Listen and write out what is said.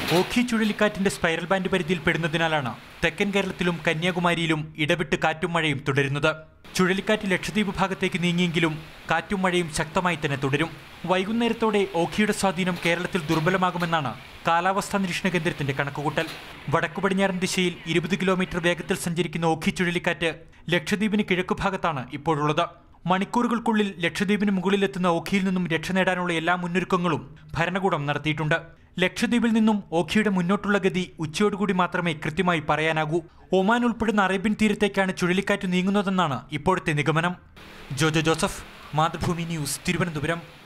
ഓഖി ചുഴലിക്കാറ്റിന്റെ spiral band പരിധിയിൽ പെടുന്നതിനാലാണ് തെക്കൻ കേരളത്തിലും കന്യാകുമാരിയിലും ഇടവിട്ട് കാറ്റും മഴയും തുടരുന്നത് ചുഴലിക്കാറ്റ് ലക്ഷദ്വീപ് ഭാഗത്തേക്ക് നീങ്ങിയെങ്കിലും കാറ്റും മഴയും ശക്തമായി തന്നെ തുടരും വൈകുന്നേരത്തോടെ ഓഖിയുടെ സ്വാധീനം കേരളത്തിൽ ദുർബലമാകുമെന്നാണ് കാലാവസ്ഥാ നിരീക്ഷണ കേന്ദ്രത്തിന്റെ കണക്കുകൂട്ടൽ വടക്കു പടിഞ്ഞാറൻ ദിശയിൽ ഇരുപത് കിലോമീറ്റർ വേഗത്തിൽ സഞ്ചരിക്കുന്ന ഓഖി ചുഴലിക്കാറ്റ് ലക്ഷദ്വീപിന് കിഴക്കുഭാഗത്താണ് ഇപ്പോഴുള്ളത് മണിക്കൂറുകൾക്കുള്ളിൽ ലക്ഷദ്വീപിന് മുകളിലെത്തുന്ന ഓഖിയിൽ നിന്നും രക്ഷ നേടാനുള്ള എല്ലാ മുന്നൊരുക്കങ്ങളും ഭരണകൂടം നടത്തിയിട്ടുണ്ട് ലക്ഷദ്വീപിൽ നിന്നും ഓഖിയുടെ മുന്നോട്ടുള്ള ഗതി ഉച്ചയോടുകൂടി മാത്രമേ കൃത്യമായി പറയാനാകൂ ഒമാൻ ഉൾപ്പെടുന്ന അറേബ്യൻ തീരത്തേക്കാണ് ചുഴലിക്കാറ്റ് നീങ്ങുന്നതെന്നാണ് ഇപ്പോഴത്തെ നിഗമനം ജോജോ ജോസഫ് മാതൃഭൂമി ന്യൂസ് തിരുവനന്തപുരം